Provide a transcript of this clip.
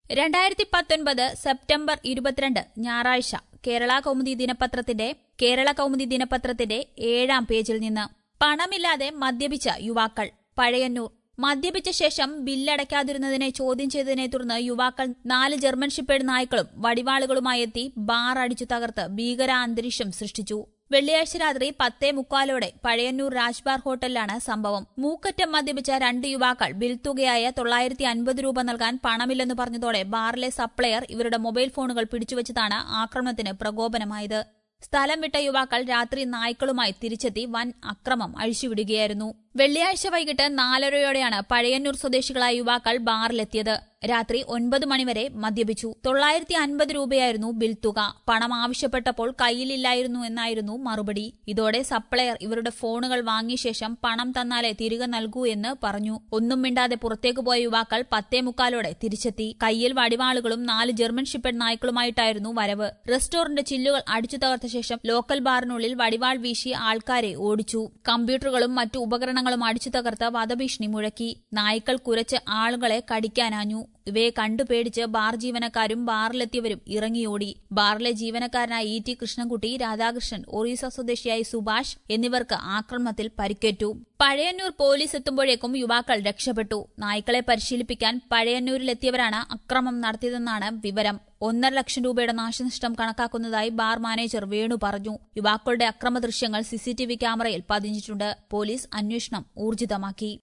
രണ്ടായിരത്തി പത്തൊൻപത് സെപ്റ്റംബർ ഇരുപത്തിരണ്ട് ഞായറാഴ്ച കേരള കൗമുദി ദിനപത്രത്തിന്റെ കേരള കൗമുദി ദിനപത്രത്തിന്റെ ഏഴാം പേജിൽ നിന്ന് പണമില്ലാതെ മദ്യപിച്ച യുവാക്കൾ പഴയന്നൂർ മദ്യപിച്ച ശേഷം ബില്ലടയ്ക്കാതിരുന്നതിനെ ചോദ്യം ചെയ്തതിനെ തുടർന്ന് യുവാക്കൾ നാല് ജർമ്മൻ ഷിപ്പേഡ് നായ്ക്കളും വടിവാളുകളുമായി എത്തി ബാർ അടിച്ചു തകർത്ത് ഭീകര അന്തരീക്ഷം സൃഷ്ടിച്ചു വെള്ളിയാഴ്ച രാത്രി പത്തേ മുക്കാലോടെ പഴയന്നൂർ രാജ്ബാർ ഹോട്ടലിലാണ് സംഭവം മൂക്കറ്റം മദ്യപിച്ച രണ്ട് യുവാക്കൾ ബിൽ തുകയായ തൊള്ളായിരത്തി അൻപത് രൂപ നൽകാൻ പണമില്ലെന്ന് പറഞ്ഞതോടെ ബാറിലെ സപ്ലയർ ഇവരുടെ മൊബൈൽ ഫോണുകൾ പിടിച്ചുവച്ചതാണ് ആക്രമണത്തിന് പ്രകോപനമായത് സ്ഥലം വിട്ട യുവാക്കൾ രാത്രി നായ്ക്കളുമായി തിരിച്ചെത്തി വൻ അക്രമം അഴിച്ചുവിടുകയായിരുന്നു വെള്ളിയാഴ്ച വൈകിട്ട് നാലരയോടെയാണ് പഴയന്നൂർ സ്വദേശികളായ യുവാക്കൾ ബാറിലെത്തിയത് രാത്രി ഒൻപത് മണിവരെ മദ്യപിച്ചു തൊള്ളായിരത്തി അൻപത് രൂപയായിരുന്നു ബിൽ തുക പണം ആവശ്യപ്പെട്ടപ്പോൾ കയ്യിലില്ലായിരുന്നു എന്നായിരുന്നു മറുപടി ഇതോടെ സപ്ലയർ ഇവരുടെ ഫോണുകൾ വാങ്ങിയ ശേഷം പണം തന്നാലേ തിരികെ നൽകൂ എന്ന് പറഞ്ഞു ഒന്നും മിണ്ടാതെ പുറത്തേക്ക് പോയ യുവാക്കൾ പത്തേ മുക്കാലോടെ തിരിച്ചെത്തി കയ്യിൽ വടിവാളുകളും നാല് ജർമ്മൻ ഷിപ്പഡ് നായ്ക്കളുമായിട്ടായിരുന്നു വരവ് റെസ്റ്റോറന്റ് ചില്ലുകൾ അടിച്ചു തകർത്ത ശേഷം ലോക്കൽ ബാറിനുള്ളിൽ വടിവാൾ വീശി ആൾക്കാരെ ഓടിച്ചു കമ്പ്യൂട്ടറുകളും മറ്റു ഉപകരണങ്ങളും അടിച്ചു തകർത്ത് വധഭീഷണി മുഴക്കി നായ്ക്കൾ കുരച്ച് ആളുകളെ കടിക്കാനാഞ്ഞു ഇവയെ കണ്ടു പേടിച്ച് ബാർ ജീവനക്കാരും ബാറിലെത്തിയവരും ഇറങ്ങിയോടി ബാറിലെ ജീവനക്കാരനായ ഇ ടി കൃഷ്ണൻകുട്ടി രാധാകൃഷ്ണൻ ഒറീസ സ്വദേശിയായ സുഭാഷ് എന്നിവർക്ക് ആക്രമണത്തിൽ പരിക്കേറ്റു പഴയന്നൂർ പോലീസ് എത്തുമ്പോഴേക്കും യുവാക്കൾ രക്ഷപ്പെട്ടു നായ്ക്കളെ പരിശീലിപ്പിക്കാൻ പഴയന്നൂരിലെത്തിയവരാണ് അക്രമം നടത്തിയതെന്നാണ് വിവരം ഒന്നര ലക്ഷം രൂപയുടെ നാശനഷ്ടം കണക്കാക്കുന്നതായി ബാർ മാനേജർ വേണു പറഞ്ഞു യുവാക്കളുടെ അക്രമ ദൃശ്യങ്ങൾ സിസിടിവി ക്യാമറയിൽ പതിഞ്ഞിട്ടുണ്ട് പോലീസ് അന്വേഷണം ഊർജിതമാക്കി